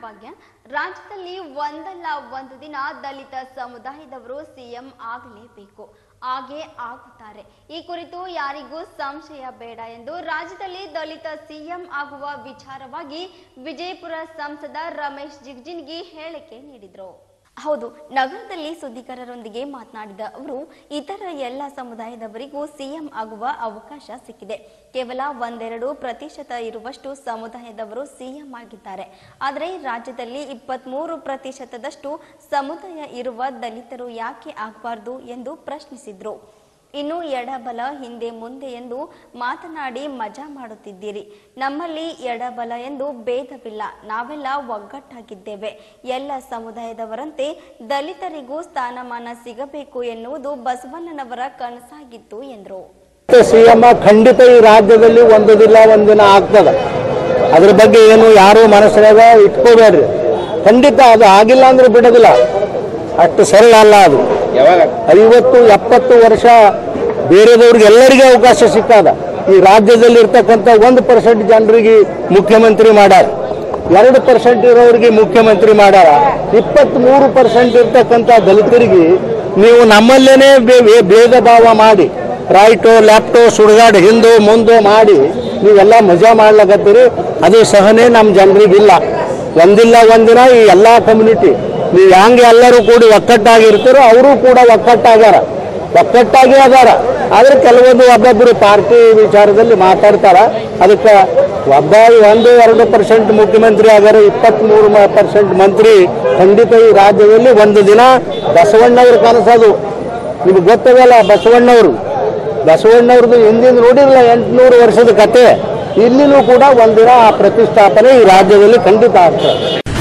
ಭಾಗ್ಯ ರಾಜ್ಯದಲ್ಲಿ ಒಂದಲ್ಲ ಒಂದು ದಿನ ದಲಿತ ಸಮುದಾಯದವರು ಸಿಎಂ ಆಗಲೇಬೇಕು ಹಾಗೆ ಆಗುತ್ತಾರೆ ಈ ಕುರಿತು ಯಾರಿಗೂ ಸಂಶಯ ಬೇಡ ಎಂದು ರಾಜ್ಯದಲ್ಲಿ ದಲಿತ ಸಿಎಂ ಆಗುವ ವಿಚಾರವಾಗಿ ವಿಜಯಪುರ ಸಂಸದ ರಮೇಶ್ ಜಿಗ್ಜಿನ್ಗಿ ಹೇಳಿಕೆ ನೀಡಿದರು ಹೌದು ನಗರದಲ್ಲಿ ಸುದ್ದಿಗಾರರೊಂದಿಗೆ ಮಾತನಾಡಿದ ಅವರು ಇತರ ಎಲ್ಲ ಸಮುದಾಯದವರಿಗೂ ಸಿಎಂ ಆಗುವ ಅವಕಾಶ ಸಿಕ್ಕಿದೆ ಕೇವಲ ಒಂದೆರಡು ಪ್ರತಿಶತ ಇರುವಷ್ಟು ಸಮುದಾಯದವರು ಸಿಎಂ ಆಗಿದ್ದಾರೆ ಆದರೆ ರಾಜ್ಯದಲ್ಲಿ ಇಪ್ಪತ್ಮೂರು ಪ್ರತಿಶತದಷ್ಟು ಸಮುದಾಯ ಇರುವ ದಲಿತರು ಯಾಕೆ ಆಗಬಾರ್ದು ಎಂದು ಪ್ರಶ್ನಿಸಿದ್ರು ಇನ್ನು ಎಡಬಲ ಹಿಂದೆ ಮುಂದೆ ಎಂದು ಮಾತನಾಡಿ ಮಜಾ ಮಾಡುತ್ತಿದ್ದೀರಿ ನಮ್ಮಲ್ಲಿ ಎಡಬಲ ಎಂದು ಭೇದವಿಲ್ಲ ನಾವೆಲ್ಲ ಒಗ್ಗಟ್ಟಾಗಿದ್ದೇವೆ ಎಲ್ಲ ಸಮುದಾಯದವರಂತೆ ದಲಿತರಿಗೂ ಸ್ಥಾನಮಾನ ಸಿಗಬೇಕು ಎನ್ನುವುದು ಬಸವಣ್ಣನವರ ಕನಸಾಗಿತ್ತು ಎಂದರು ಸಿಎಂ ಖಂಡಿತ ಈ ರಾಜ್ಯದಲ್ಲಿ ಒಂದು ದಿನ ಒಂದಿನ ಆಗ್ತದ ಅದ್ರ ಬಗ್ಗೆ ಏನು ಯಾರು ಮನಸ್ಸಿನಾಗ ಇಟ್ಕೋಬೇಡ್ರಿ ಖಂಡಿತ ಅದು ಆಗಿಲ್ಲ ಅಂದ್ರೆ ಬಿಡೋದಿಲ್ಲ ಅಷ್ಟು ಸರಳ ಅಲ್ಲ ಅದು ಐವತ್ತು ಎಪ್ಪತ್ತು ವರ್ಷ ಬೇರೆದವ್ರಿಗೆ ಎಲ್ಲರಿಗೂ ಅವಕಾಶ ಸಿಕ್ಕಾದ ಈ ರಾಜ್ಯದಲ್ಲಿ ಇರ್ತಕ್ಕಂಥ ಒಂದು ಪರ್ಸೆಂಟ್ ಜನರಿಗೆ ಮುಖ್ಯಮಂತ್ರಿ ಮಾಡ್ಯಾರ ಎರಡು ಪರ್ಸೆಂಟ್ ಇರೋರಿಗೆ ಮುಖ್ಯಮಂತ್ರಿ ಮಾಡ್ಯಾರ ಇಪ್ಪತ್ತ್ ಮೂರು ಪರ್ಸೆಂಟ್ ಇರ್ತಕ್ಕಂಥ ದಲಿತರಿಗೆ ನೀವು ನಮ್ಮಲ್ಲೇನೆ ಬೇ- ಬೇ- ಭೇದ ಭಾವ ಮಾಡಿ ರೈಟು ಲೆಫ್ಟು ಸುಡುಗಾಡು ಹಿಂದು ಮುಂದು ಮಾಡಿ ನೀವೆಲ್ಲ ಮಜಾ ಮಾಡ್ಲಕತ್ತೀರಿ ಅದು ಸಹನೆ ನಮ್ಮ ಜನರಿಗಿಲ್ಲ ಒಂದಿಲ್ಲ ಒಂದಿನ ಈ ಎಲ್ಲ ಕಮ್ಯುನಿಟಿ ನೀವು ಹೆಂಗೆ ಎಲ್ಲರೂ ಕೂಡಿ ಒಕ್ಕಟ್ಟಾಗಿರ್ತೀರೋ ಅವರು ಕೂಡ ಒಕ್ಕಟ್ಟಾಗ್ಯಾರ ಒಕ್ಕಟ್ಟಾಗಿ ಅದಾರ ಆದ್ರೆ ಕೆಲವೊಂದು ಒಬ್ಬೊಬ್ಬರು ಪಾರ್ಟಿ ವಿಚಾರದಲ್ಲಿ ಮಾತಾಡ್ತಾರ ಅದಕ್ಕೆ ಒಬ್ಬ ಒಂದು ಎರಡು ಪರ್ಸೆಂಟ್ ಮುಖ್ಯಮಂತ್ರಿ ಆಗ್ಯಾರ ಇಪ್ಪತ್ತ್ಮೂರು ಪರ್ಸೆಂಟ್ ಮಂತ್ರಿ ಖಂಡಿತ ಈ ರಾಜ್ಯದಲ್ಲಿ ಒಂದು ದಿನ ಬಸವಣ್ಣವ್ರ ಕನಸದು ನಿಮ್ಗೆ ಗೊತ್ತದಲ್ಲ ಬಸವಣ್ಣವರು ಬಸವಣ್ಣವ್ರದ್ದು ಹಿಂದಿನ ನೋಡಿರಲ್ಲ ಎಂಟುನೂರು ವರ್ಷದ ಕತೆ ಇಲ್ಲಿನೂ ಕೂಡ ಒಂದಿನ ಆ ಪ್ರತಿಷ್ಠಾಪನೆ ಈ ರಾಜ್ಯದಲ್ಲಿ ಖಂಡಿತ ಆಗ್ತದೆ